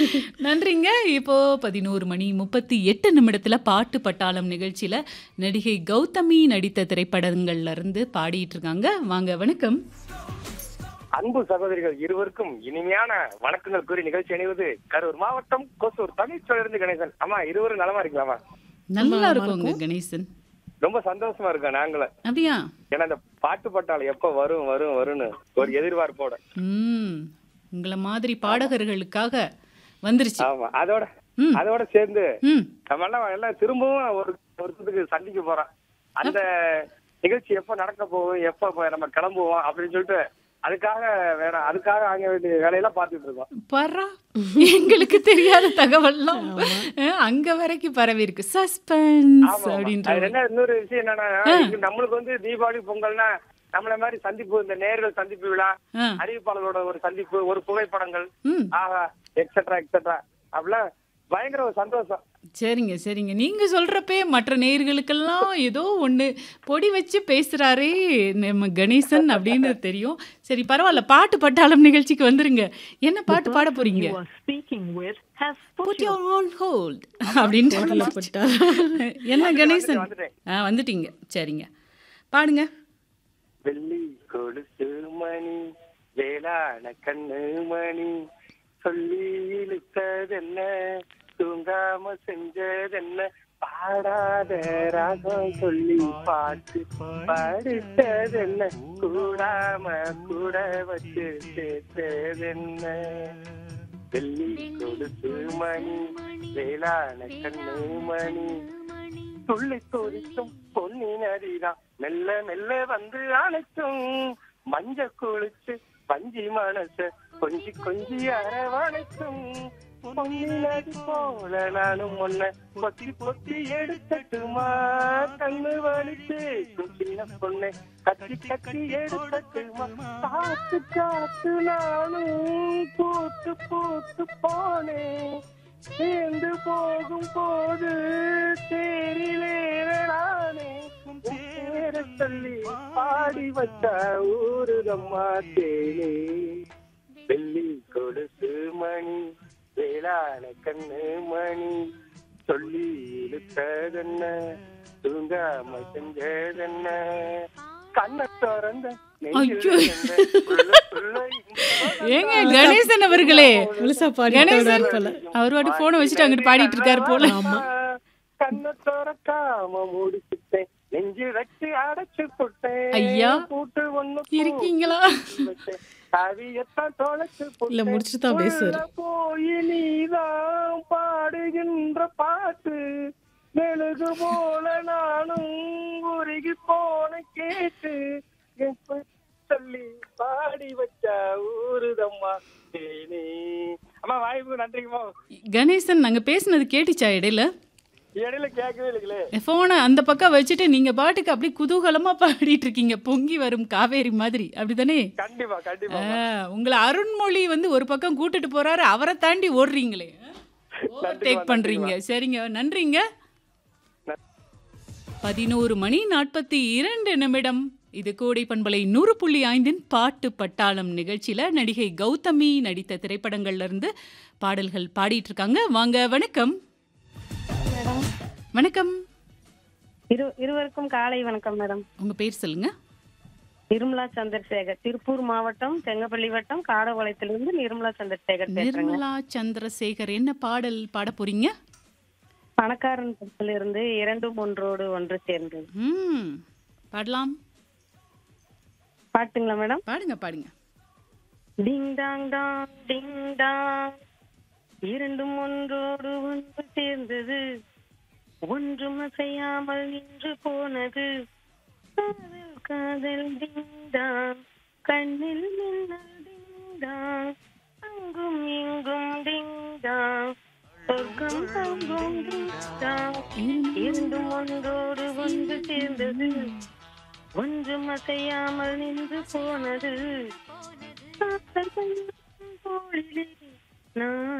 நன்றிங்க. இப்போ 11 மணி 38 நிமிடத்துல பாட்டு பட்டாளம் நிகழ்ச்சியில நடிகை கௌதமி நடித்த திரைப்படங்கள்ல இருந்து பாடிட்டு இருக்காங்க. வாங்க வணக்கம். அன்பு சகோதரிகள் இருவருக்கும் இனிமையான வணக்கங்கள் கூறி நிகழ்ச்சி அணிவது கரூர் மாவட்டம் கொசூர் தமிழ்ச்சோழிலிருந்து கணேசன் அம்மா இருவரும் நலமா இருக்கலாமா நல்லா இருக்குங்க கணேசன். ரொம்ப சந்தோஷமா இருக்கோம் நாங்களும் அப்படியா? ஏன்னா இந்த பாட்டு பட்டாளம் எப்ப வரும் வரும் வரும்னு ஒரு எதிர்பார்ப்போட ம். உங்கள மாதிரி பாடகர்களுக்காக வந்துருச்சு. ஆமா அதோட ம். அதோட சேர்ந்து ம். நம்ம எல்லாம் எல்லாம் திரும்பவும் ஒரு வருஷத்துக்கு சந்திக்க போறோம் அந்த நிகழ்ச்சி எப்ப நடக்க போகும் எப்ப ப- நம்ம கிளம்புவோம் அப்படின்னு சொல்லிட்டு அதுக்காக வேற அதுக்காக ஆக வேண்டிய வேலையெல்லாம் பார்த்துட்டு இருக்கோம் பர்றா எங்களுக்கு தெரியாத தகவல்லாம் அஹ், அங்க வரைக்கும் பரவி இருக்கு சஸ்பென்ஸ் ஆமா, ஆமா. அப்படின்ற அது என்ன இன்னொரு விஷயம் என்னன்னா இங்க நம்மளுக்கு வந்து தீபாவளி பொங்கல்னா நம்மள மாதிரி சந்திப்பு இந்த நேர்கள் சந்திப்பு விழா ஆ. அறிவிப்பாளர்களோட ஒரு சந்திப்பு ஒரு புகைப்படங்கள் ம் ஆஹா எக்ஸெட்ரா எக்ஸெட்ரா அப்படிலாம் பயங்கர ஒரு சந்தோஷம் சரிங்க சரிங்க நீங்க சொல்றப்பே மற்ற நேயர்களுக்கெல்லாம் ஏதோ ஒண்ணு பொடி வச்சு பேசுறாரே நம்ம கணேசன் அப்படின்னு தெரியும் சரி பரவாயில்ல பாட்டு பட்டாளம் நிகழ்ச்சிக்கு வந்துருங்க என்ன பாட்டு பாட போறீங்க you are speaking with has put Put your on hold அப்படின்னு போட்டா என்ன கணேசன் வந்துட்டேன். ஆ வந்துட்டீங்க சரிங்க பாடுங்க வெள்ளி கொலுசு மணி வேளாண கண்ணு மணி சொல்லி இழுத்ததென்ன தூங்காம செஞ்சதென்ன பாடாத ராகம் சொல்லி பாட்டு பாடிட்டதென்ன கூடாம கூட வச்சு சேர்த்ததென்ன வெள்ளி கொலுசு மணி வேளாண கண்ணு மணி துள்ளி தோரிக்கும் பொன்னி நதிதான் மெல்ல மெல்ல வந்து அணைக்கும் மஞ்ச குளிச்சு பஞ்சி மனச கொஞ்சி கொஞ்சி அரவணைக்கும் பொன்னி நதி போல நானும் ஒன்ன பொத்தி பொத்தி எடுத்துட்டுமா கண்ணு வலிச்சு சின்ன பொண்ணு கத்தி கத்தி எடுத்துட்டுமா காத்து காத்து நானும் பூத்து பூத்து போனேன் சேர்ந்து போகும் போது தேரிலேறானே பேர சொல்லி பாடி வச்ச ஊருதம்மா தேனே வெள்ளி கொடுசு மணி வேளாண கண்ணு மணி சொல்லி இழுத்ததென்ன தூங்காம செஞ்சதென்ன கண்ணை திறந்த நெஞ்சில் ஐயோ. இருந்த உள்ள உள்ள இன்பம் ஏங்க கணேசன் அவர்களே முழுசா பாடி கணேசன் போல அவர் வாட்டி போனை வச்சுட்டு அங்கிட்டு பாடிட்டு இருக்காரு போல கண்ணை திறக்காம முடிச்சுட்டேன் நெஞ்சு வச்சு அடைச்சு போட்டேன் ஐயா. பூட்டு ஒண்ணு இருக்கீங்களா கவியத்தான் தொலைச்சு இல்ல, முடிச்சுட்டு தான் பேசுவாரு. உள்ள போய் நீதான் பாடுகின்ற பாட்டு மெழுகு போல நானும் உருகி போன கேட்டு என் பெ- சொல்லி பாடி வச்ச ஊருதம்மா தேனே அம்மா வாய்ப்பு நன்றிங்கம்மா கணேசன் நாங்க பேசுனது கேட்டுச்சா இடையில இடையில கேட்கவே இல்லைங்களே போனை அந்த பக்கம் வச்சுட்டு நீங்க பாட்டுக்கு அப்படியே குதூகலமா பாடிட்டு இருக்கீங்க பொங்கி வரும் காவேரி மாதிரி அப்படிதானே கண்டிப்பா கண்டிப்பா ஆ, உங்களை அருண்மொழி வந்து ஒரு பக்கம் கூட்டிட்டு போறாரு அவரை தாண்டி ஓடுறீங்களே டேக் பண்றீங்க சரிங்க நன்றிங்க பதினோரு மணி நாற்பத்தி இரண்டு நிமிடம் இது கோடை பண்பலை நூறு புள்ளி ஐந்தின் பாட்டு பட்டாளம் நிகழ்ச்சியில நடிகை கௌதமி நடித்த திரைப்படங்கள்ல இருந்து பாடல்கள் பாடிட்டு இருக்காங்க வாங்க வணக்கம் மேடம் வணக்கம் இரு இருவருக்கும் காலை வணக்கம் மேடம் உங்க பேர் சொல்லுங்க நிர்மலா சந்திரசேகர் திருப்பூர் மாவட்டம் செங்கப்பள்ளி வட்டம் காடகுளத்திலிருந்து நிர்மலா சந்திரசேகர் பேசுறேங்க நிர்மலா சந்திரசேகர் என்ன பாடல் பாட போறீங்க பணக்காரன் படத்துல இருந்து இரண்டும் ஒன்றோடு ஒன்று சேர்ந்தது ம் பாடலாம் பாட்டுங்களா மேடம் பாடுங்க பாடுங்க ding dong dong ding dong இரண்டும் ஒன்றோடு ஒன்று சேர்ந்தது ஒன்றும் அசையாமல் நின்று போனது காதல் காதல் டிங் டாங் கண்ணில் மின்னல் டிங் டாங் அங்கும் இங்கும் டிங் டாங் சொர்க்கம் தங்கும் டிங் டாங் இரண்டும் ஒன்றோடு ஒன்று சேர்ந்தது ஒன்றும் அசையாமல் நின்று போனது காத்தல் தோழிலே நான்